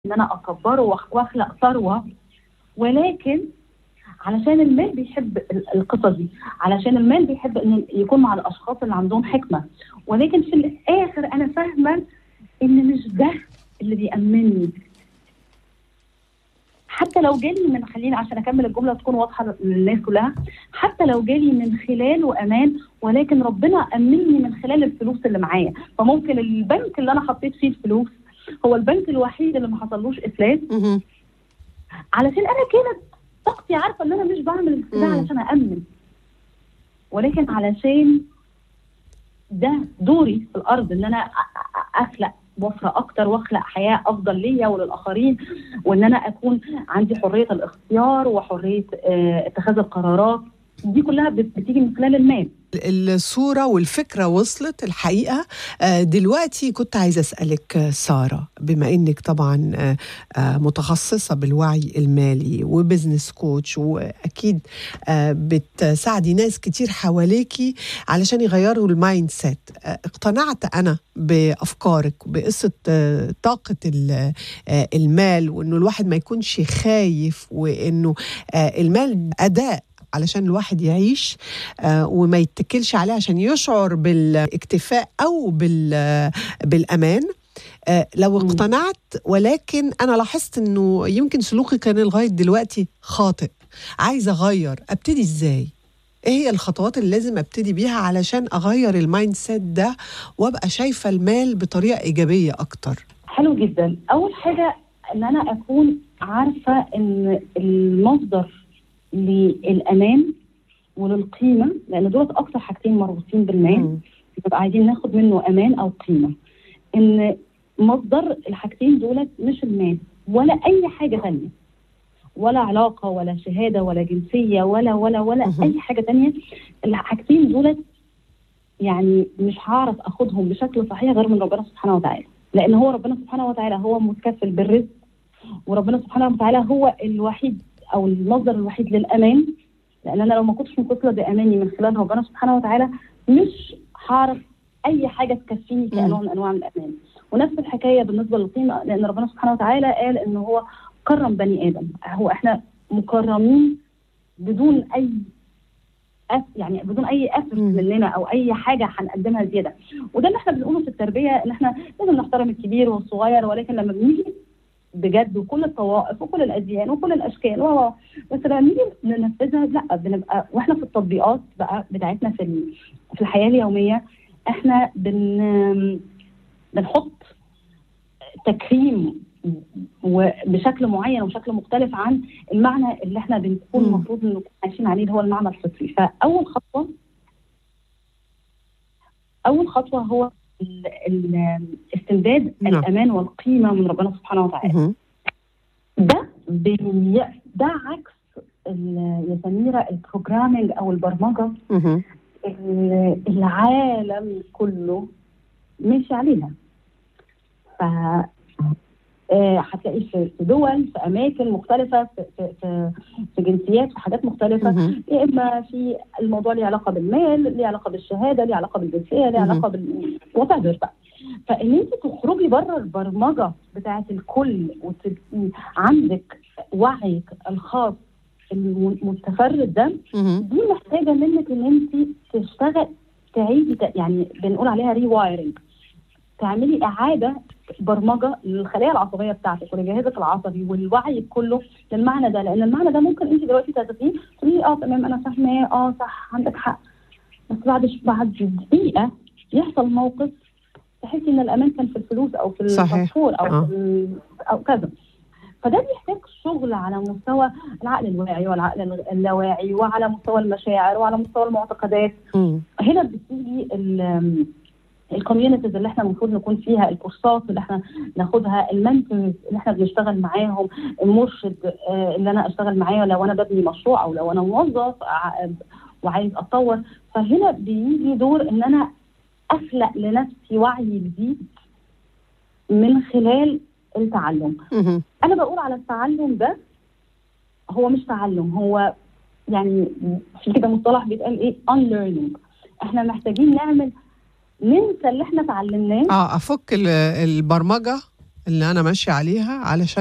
ان انا اكبره وأخ- واخلق ثروه ولكن علشان المال بيحب ال- القصص دي علشان المال بيحب ان يكون مع الاشخاص اللي عندهم حكمه ولكن في الاخر انا فاهمه ان مش ده اللي بيأمنني حتى لو جالي من خليني عشان اكمل الجمله تكون واضحه للناس كلها حتى لو جالي من خلاله امان ولكن ربنا امنني من خلال الفلوس اللي معايا فممكن البنك اللي انا حطيت فيه الفلوس هو البنك الوحيد اللي ما حصلوش افلاس مهم. علشان انا كانت طاقتي عارفه ان انا مش بعمل ده مم. علشان أأمن ولكن علشان ده دوري في الارض ان انا أ- أ- اخلق وفرة اكتر واخلق حياه افضل ليا وللاخرين وان انا اكون عندي حريه الاختيار وحريه آه، اتخاذ القرارات دي كلها بت- بتيجي من خلال المال الصورة والفكرة وصلت الحقيقة آه، دلوقتي كنت عايزة أسألك آه، سارة بما إنك طبعا آه، آه، متخصصة بالوعي المالي وبزنس كوتش وأكيد آه، بتساعدي ناس كتير حواليكي علشان يغيروا المايند سيت آه، اقتنعت أنا بأفكارك بقصة آه، طاقة ال- آه، المال وإنه الواحد ما يكونش خايف وإنه آه، المال أداء علشان الواحد يعيش آه، وما يتكلش عليه عشان يشعر بالاكتفاء او بال- بالامان آه، لو مم. اقتنعت ولكن انا لاحظت انه يمكن سلوكي كان لغايه دلوقتي خاطئ عايزه اغير ابتدي ازاي ايه هي الخطوات اللي لازم ابتدي بيها علشان اغير المايند سيت ده وابقى شايفه المال بطريقه ايجابيه اكتر حلو جدا اول حاجه ان انا اكون عارفه ان المصدر للامان وللقيمه لان دولت اكتر حاجتين مربوطين بالمال مم. بنبقى عايزين ناخد منه امان او قيمه ان مصدر الحاجتين دولت مش المال ولا اي حاجه ثانيه ولا علاقه ولا شهاده ولا جنسيه ولا ولا ولا مهم. اي حاجه ثانيه الحاجتين دولت يعني مش هعرف اخدهم بشكل صحيح غير من ربنا سبحانه وتعالى لان هو ربنا سبحانه وتعالى هو متكفل بالرزق وربنا سبحانه وتعالى هو الوحيد او المصدر الوحيد للامان لان انا لو ما كنتش متصله باماني من خلال ربنا سبحانه وتعالى مش هعرف اي حاجه تكفيني كنوع من انواع الامان ونفس الحكايه بالنسبه للقيمه لان ربنا سبحانه وتعالى قال ان هو كرم بني ادم هو احنا مكرمين بدون اي أف يعني بدون اي افرت مم. مننا او اي حاجه هنقدمها زياده وده اللي احنا بنقوله في التربيه ان احنا لازم نحترم الكبير والصغير ولكن لما بنيجي بجد وكل الطوائف وكل الاديان وكل الاشكال و و- بس لما نيجي ننفذها لا بنبقى واحنا في التطبيقات بقى بتاعتنا في ال- في الحياه اليوميه احنا بن بنحط تكريم وبشكل معين وبشكل مختلف عن المعنى اللي احنا بنكون مم. المفروض نكون عايشين عليه اللي هو المعنى الفطري فاول خطوه اول خطوه هو ال- ال- استمداد نعم. الامان والقيمه من ربنا سبحانه وتعالى مهم. ده بي ده عكس ال- يا سميره البروجرامينج او البرمجه مهم. ال- العالم كله ماشي عليها ف آه، هتلاقيه في في دول في اماكن مختلفه في في في, في جنسيات في حاجات مختلفه مهم. يا اما في الموضوع ليه علاقه بالمال ليه علاقه بالشهاده ليه علاقه بالجنسيه ليه مهم. علاقه بال وات بقى فان انت تخرجي بره البرمجه بتاعه الكل وتبقي عندك وعيك الخاص المتفرد ده مهم. دي محتاجه منك ان انت تشتغل تعيدي ت- يعني بنقول عليها ري وايرنج تعملي اعاده برمجه للخلايا العصبيه بتاعتك ولجهازك العصبي والوعي كله للمعنى ده لان المعنى ده ممكن انت دلوقتي تاخديه تقولي اه تمام انا فاهماه اه صح عندك حق بس بعد ش- بعد دقيقه يحصل موقف تحسي ان الامان كان في الفلوس او في صحيح. الباسبور او آه. في ال- او كذا فده بيحتاج شغل على مستوى العقل الواعي والعقل اللاواعي وعلى مستوى المشاعر وعلى مستوى المعتقدات مم. هنا بتيجي ال- الكوميونيتيز اللي احنا المفروض نكون فيها الكورسات اللي احنا ناخدها المنتورز اللي احنا بنشتغل معاهم المرشد آه، اللي انا اشتغل معاه لو انا ببني مشروع او لو انا موظف ع- وعايز اتطور فهنا بيجي دور ان انا اخلق لنفسي وعي جديد من خلال التعلم مهم. انا بقول على التعلم ده هو مش تعلم هو يعني في كده مصطلح بيتقال ايه unlearning احنا محتاجين نعمل ننسى اللي احنا اتعلمناه اه افك ال- البرمجه اللي انا ماشيه عليها علشان